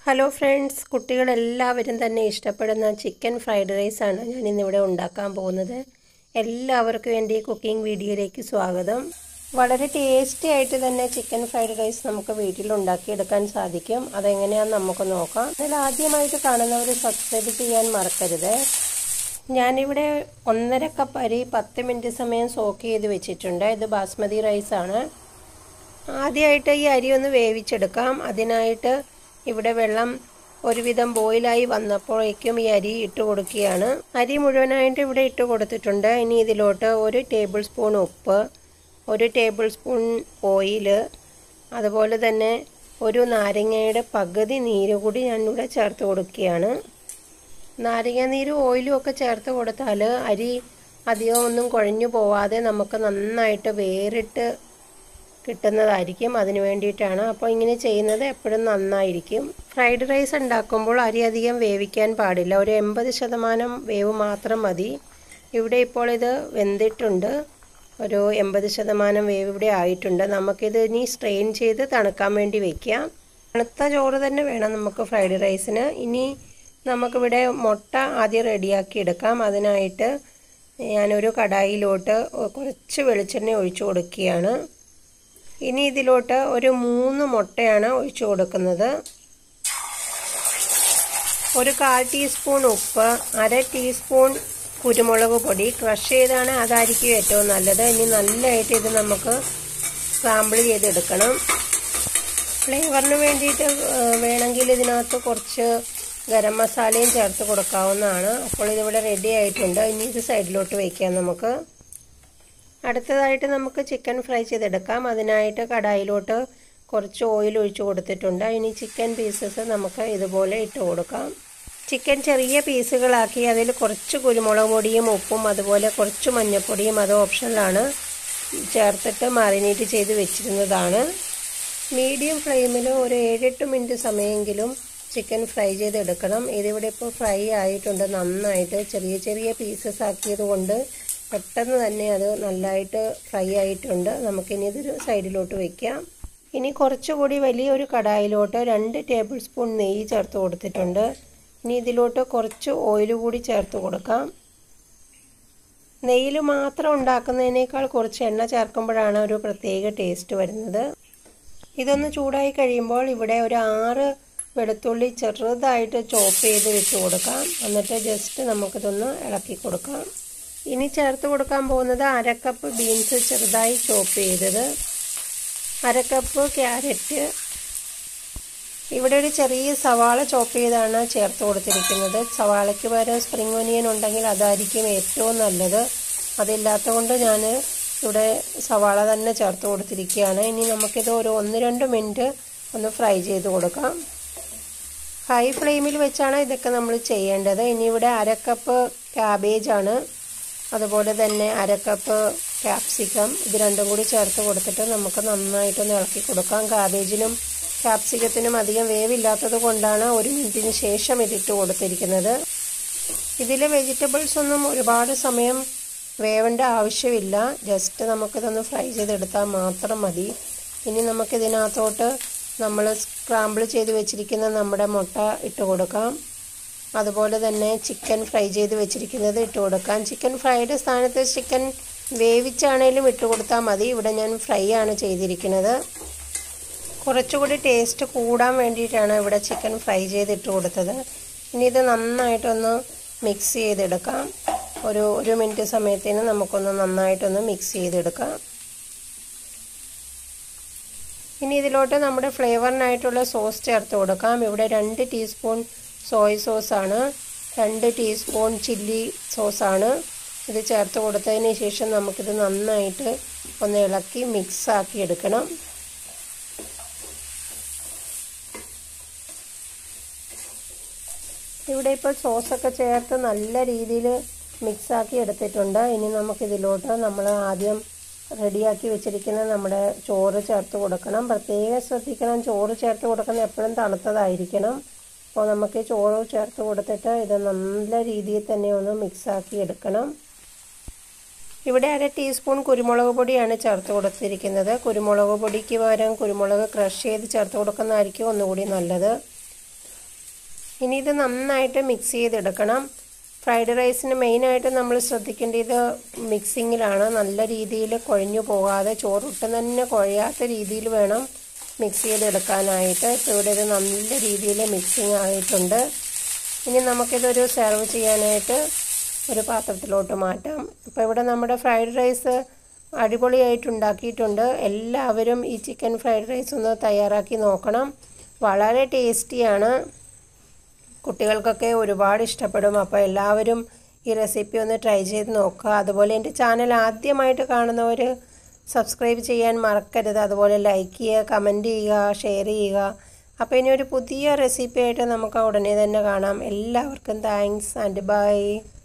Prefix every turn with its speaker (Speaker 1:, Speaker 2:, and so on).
Speaker 1: hello friends കുട്ടികളെല്ലാവരും തന്നെ ഇഷ്ടപ്പെടുന്ന ചിക്കൻ ഫ്രൈഡ് റൈസാണ് ഞാൻ ഇന്നിവിടെ ഉണ്ടാക്കാൻ പോകുന്നത് എല്ലാവർക്കും എൻ്റെ ഈ കുക്കിംഗ് വീഡിയോയിലേക്ക് സ്വാഗതം വളരെ ടേസ്റ്റി ആയിട്ട് തന്നെ ചിക്കൻ ഫ്രൈഡ് റൈസ് നമുക്ക് വീട്ടിൽ ഉണ്ടാക്കിയെടുക്കാൻ സാധിക്കും അതെങ്ങനെയാണെന്ന് നമുക്ക് നോക്കാം അതിൽ ആദ്യമായിട്ട് കാണുന്നവർ സബ്സ്ക്രൈബ് ചെയ്യാൻ മറക്കരുത് ഞാനിവിടെ ഒന്നര കപ്പ് അരി പത്ത് മിനിറ്റ് സമയം സോക്ക് ചെയ്ത് വെച്ചിട്ടുണ്ട് ഇത് ബാസ്മതി റൈസാണ് ആദ്യമായിട്ട് ഈ അരി ഒന്ന് വേവിച്ചെടുക്കാം അതിനായിട്ട് ഇവിടെ വെള്ളം ഒരുവിധം ബോയിലായി വന്നപ്പോഴേക്കും ഈ അരി ഇട്ട് കൊടുക്കുകയാണ് അരി മുഴുവനായിട്ട് ഇവിടെ ഇട്ട് കൊടുത്തിട്ടുണ്ട് ഇനി ഇതിലോട്ട് ഒരു ടേബിൾ സ്പൂൺ ഉപ്പ് ഒരു ടേബിൾ സ്പൂൺ ഓയിൽ അതുപോലെ തന്നെ ഒരു നാരങ്ങയുടെ പകുതി നീര് കൂടി ഞാനിവിടെ ചേർത്ത് കൊടുക്കുകയാണ് നാരങ്ങ നീരും ഓയിലും ഒക്കെ ചേർത്ത് കൊടുത്താൽ അരി അധികം ഒന്നും കുഴഞ്ഞു പോവാതെ നമുക്ക് നന്നായിട്ട് വേറിട്ട് കിട്ടുന്നതായിരിക്കും അതിന് വേണ്ടിയിട്ടാണ് അപ്പോൾ ഇങ്ങനെ ചെയ്യുന്നത് എപ്പോഴും നന്നായിരിക്കും ഫ്രൈഡ് റൈസ് ഉണ്ടാക്കുമ്പോൾ അരി അധികം വേവിക്കാൻ പാടില്ല ഒരു എൺപത് ശതമാനം വേവ് മാത്രം മതി ഇവിടെ ഇപ്പോൾ ഇത് വെന്തിട്ടുണ്ട് ഒരു എൺപത് ശതമാനം വേവ് ഇവിടെ ആയിട്ടുണ്ട് നമുക്കിത് ഇനി സ്ട്രെയിൻ ചെയ്ത് തണുക്കാൻ വേണ്ടി വയ്ക്കാം തണുത്ത ചോറ് തന്നെ വേണം നമുക്ക് ഫ്രൈഡ് റൈസിന് ഇനി നമുക്കിവിടെ മുട്ട ആദ്യം റെഡിയാക്കി എടുക്കാം അതിനായിട്ട് ഞാനൊരു കടായിലോട്ട് കുറച്ച് വെളിച്ചെണ്ണ ഒഴിച്ചു കൊടുക്കുകയാണ് ഇനി ഇതിലോട്ട് ഒരു മൂന്ന് മുട്ടയാണ് ഒഴിച്ചു കൊടുക്കുന്നത് ഒരു കാൽ ടീസ്പൂൺ ഉപ്പ് അര ടീസ്പൂൺ കുരുമുളക് പൊടി ക്രഷ് ചെയ്താണ് അതായിരിക്കും ഏറ്റവും നല്ലത് ഇനി നല്ലതായിട്ട് ഇത് നമുക്ക് സ്ക്രാമ്പിൾ ചെയ്തെടുക്കണം ഫ്ലേവറിന് വേണ്ടിയിട്ട് വേണമെങ്കിൽ ഇതിനകത്ത് കുറച്ച് ഗരം മസാലയും ചേർത്ത് കൊടുക്കാവുന്നതാണ് അപ്പോൾ ഇതിവിടെ റെഡി ആയിട്ടുണ്ട് ഇനി ഇത് സൈഡിലോട്ട് വയ്ക്കാം നമുക്ക് അടുത്തതായിട്ട് നമുക്ക് ചിക്കൻ ഫ്രൈ ചെയ്തെടുക്കാം അതിനായിട്ട് കടായിലോട്ട് കുറച്ച് ഓയിൽ ഒഴിച്ച് കൊടുത്തിട്ടുണ്ട് ഇനി ചിക്കൻ പീസസ് നമുക്ക് ഇതുപോലെ ഇട്ട് കൊടുക്കാം ചിക്കൻ ചെറിയ പീസുകളാക്കി അതിൽ കുറച്ച് കുരുമുളക് പൊടിയും ഉപ്പും അതുപോലെ കുറച്ച് മഞ്ഞൾപ്പൊടിയും അത് ഓപ്ഷനിലാണ് ചേർത്തിട്ട് മാറിനേറ്റ് ചെയ്ത് വെച്ചിരുന്നതാണ് മീഡിയം ഫ്ലെയിമിൽ ഒരു ഏഴെട്ട് മിനിറ്റ് സമയമെങ്കിലും ചിക്കൻ ഫ്രൈ ചെയ്തെടുക്കണം ഇതിവിടെ ഇപ്പോൾ ഫ്രൈ ആയിട്ടുണ്ട് നന്നായിട്ട് ചെറിയ ചെറിയ പീസസ് ആക്കിയത് കൊണ്ട് പെട്ടെന്ന് തന്നെ അത് നല്ലതായിട്ട് ഫ്രൈ ആയിട്ടുണ്ട് നമുക്കിനി ഇതൊരു സൈഡിലോട്ട് വയ്ക്കാം ഇനി കുറച്ചുകൂടി വലിയൊരു കടായിലോട്ട് രണ്ട് ടേബിൾ സ്പൂൺ നെയ്യ് ചേർത്ത് കൊടുത്തിട്ടുണ്ട് ഇനി ഇതിലോട്ട് കുറച്ച് ഓയിൽ കൂടി ചേർത്ത് കൊടുക്കാം നെയ്യിൽ മാത്രം ഉണ്ടാക്കുന്നതിനേക്കാൾ കുറച്ച് എണ്ണ ചേർക്കുമ്പോഴാണ് ഒരു പ്രത്യേക ടേസ്റ്റ് വരുന്നത് ഇതൊന്ന് ചൂടായി കഴിയുമ്പോൾ ഇവിടെ ഒരു ആറ് വെളുത്തുള്ളി ചെറുതായിട്ട് ചോപ്പ് ചെയ്ത് വെച്ച് കൊടുക്കാം എന്നിട്ട് ജസ്റ്റ് നമുക്കിതൊന്ന് ഇളക്കി കൊടുക്കാം ഇനി ചേർത്ത് കൊടുക്കാൻ പോകുന്നത് അരക്കപ്പ് ബീൻസ് ചെറുതായി ചോപ്പ് ചെയ്തത് അരക്കപ്പ് ക്യാരറ്റ് ഇവിടെ ഒരു ചെറിയ സവാള ചോപ്പ് ചെയ്താണ് ചേർത്ത് കൊടുത്തിരിക്കുന്നത് സവാളയ്ക്ക് പകരം സ്പ്രിംഗ് ഒനിയൻ ഉണ്ടെങ്കിൽ അതായിരിക്കും ഏറ്റവും നല്ലത് അതില്ലാത്ത കൊണ്ട് ഞാൻ ഇവിടെ സവാള തന്നെ ചേർത്ത് കൊടുത്തിരിക്കുകയാണ് ഇനി നമുക്കിത് ഒരു ഒന്ന് രണ്ട് മിനിറ്റ് ഒന്ന് ഫ്രൈ ചെയ്ത് കൊടുക്കാം ഹൈ ഫ്ലെയിമിൽ വെച്ചാണ് ഇതൊക്കെ നമ്മൾ ചെയ്യേണ്ടത് ഇനി ഇവിടെ അരക്കപ്പ് ക്യാബേജാണ് അതുപോലെ തന്നെ അരക്കപ്പ് ക്യാപ്സിക്കം ഇത് രണ്ടും കൂടി ചേർത്ത് കൊടുത്തിട്ട് നമുക്ക് നന്നായിട്ടൊന്ന് ഇളക്കി കൊടുക്കാം കാബേജിനും ക്യാപ്സിക്കത്തിനും അധികം വേവില്ലാത്തത് കൊണ്ടാണ് ഒരു മിനിറ്റിന് ശേഷം ഇതിട്ട് കൊടുത്തിരിക്കുന്നത് ഇതിലെ വെജിറ്റബിൾസ് ഒന്നും ഒരുപാട് സമയം വേവേണ്ട ആവശ്യമില്ല ജസ്റ്റ് നമുക്കിതൊന്ന് ഫ്രൈ ചെയ്തെടുത്താൽ മാത്രം മതി ഇനി നമുക്കിതിനകത്തോട്ട് നമ്മൾ സ്ക്രാമ്പിൾ ചെയ്ത് വെച്ചിരിക്കുന്ന നമ്മുടെ മുട്ട ഇട്ട് കൊടുക്കാം അതുപോലെ തന്നെ ചിക്കൻ ഫ്രൈ ചെയ്ത് വെച്ചിരിക്കുന്നത് ഇട്ട് കൊടുക്കാം ചിക്കൻ ഫ്രൈഡ് സ്ഥാനത്ത് ചിക്കൻ വേവിച്ചാണേലും ഇട്ട് കൊടുത്താൽ മതി ഇവിടെ ഞാൻ ഫ്രൈ ആണ് ചെയ്തിരിക്കുന്നത് കുറച്ചുകൂടി ടേസ്റ്റ് കൂടാൻ വേണ്ടിയിട്ടാണ് ഇവിടെ ചിക്കൻ ഫ്രൈ ചെയ്തിട്ട് കൊടുത്തത് ഇനി ഇത് നന്നായിട്ടൊന്ന് മിക്സ് ചെയ്തെടുക്കാം ഒരു ഒരു മിനിറ്റ് സമയത്തിന് നമുക്കൊന്ന് നന്നായിട്ടൊന്ന് മിക്സ് ചെയ്തെടുക്കാം ഇനി ഇതിലോട്ട് നമ്മുടെ ഫ്ലേവറിനായിട്ടുള്ള സോസ് ചേർത്ത് കൊടുക്കാം ഇവിടെ രണ്ട് ടീസ്പൂൺ സോയ് സോസാണ് രണ്ട് ടീസ്പൂൺ ചില്ലി സോസാണ് ഇത് ചേർത്ത് കൊടുത്തതിന് ശേഷം നമുക്കിത് നന്നായിട്ട് ഒന്ന് ഇളക്കി മിക്സ് ആക്കി എടുക്കണം ഇവിടെ ഇപ്പോൾ സോസൊക്കെ ചേർത്ത് നല്ല രീതിയിൽ മിക്സാക്കി എടുത്തിട്ടുണ്ട് ഇനി നമുക്കിതിലോട്ട് നമ്മൾ ആദ്യം റെഡിയാക്കി വെച്ചിരിക്കുന്ന നമ്മുടെ ചോറ് ചേർത്ത് കൊടുക്കണം പ്രത്യേകം ശ്രദ്ധിക്കണം ചോറ് ചേർത്ത് കൊടുക്കുന്നത് എപ്പോഴും തണുത്തതായിരിക്കണം അപ്പോൾ നമുക്ക് ചോറ് ചേർത്ത് കൊടുത്തിട്ട് ഇത് നല്ല രീതിയിൽ തന്നെ ഒന്ന് മിക്സാക്കി എടുക്കണം ഇവിടെ അര ടീസ്പൂൺ കുരുമുളക് പൊടിയാണ് ചേർത്ത് കൊടുത്തിരിക്കുന്നത് കുരുമുളക് പൊടിക്ക് പകരം കുരുമുളക് ക്രഷ് ചെയ്ത് ചേർത്ത് കൊടുക്കുന്നതായിരിക്കും ഒന്നുകൂടി നല്ലത് ഇനി ഇത് നന്നായിട്ട് മിക്സ് ചെയ്തെടുക്കണം ഫ്രൈഡ് റൈസിന് മെയിനായിട്ട് നമ്മൾ ശ്രദ്ധിക്കേണ്ടത് മിക്സിങ്ങിലാണ് നല്ല രീതിയിൽ കുഴഞ്ഞു പോകാതെ ചോറൊട്ടും തന്നെ കുഴയാത്ത രീതിയിൽ വേണം മിക്സ് ചെയ്തെടുക്കാനായിട്ട് ഇപ്പോൾ ഇവിടെ ഇത് നല്ല രീതിയിൽ മിക്സിങ് ആയിട്ടുണ്ട് ഇനി നമുക്കിതൊരു സെർവ് ചെയ്യാനായിട്ട് ഒരു പാത്രത്തിലോട്ട് മാറ്റാം ഇപ്പോൾ ഇവിടെ നമ്മുടെ ഫ്രൈഡ് റൈസ് അടിപൊളിയായിട്ട് ഉണ്ടാക്കിയിട്ടുണ്ട് എല്ലാവരും ഈ ചിക്കൻ ഫ്രൈഡ് റൈസ് ഒന്ന് തയ്യാറാക്കി നോക്കണം വളരെ ടേസ്റ്റിയാണ് കുട്ടികൾക്കൊക്കെ ഒരുപാട് ഇഷ്ടപ്പെടും അപ്പോൾ എല്ലാവരും ഈ റെസിപ്പി ഒന്ന് ട്രൈ ചെയ്ത് നോക്കുക അതുപോലെ എൻ്റെ ചാനൽ ആദ്യമായിട്ട് കാണുന്നവർ സബ്സ്ക്രൈബ് ചെയ്യാൻ മറക്കരുത് അതുപോലെ ലൈക്ക് ചെയ്യുക കമൻറ്റ് ചെയ്യുക ഷെയർ ചെയ്യുക അപ്പോൾ ഇനി ഒരു പുതിയ റെസിപ്പി ആയിട്ട് നമുക്ക് ഉടനെ തന്നെ കാണാം എല്ലാവർക്കും താങ്ക്സ് ആൻഡ് ബൈ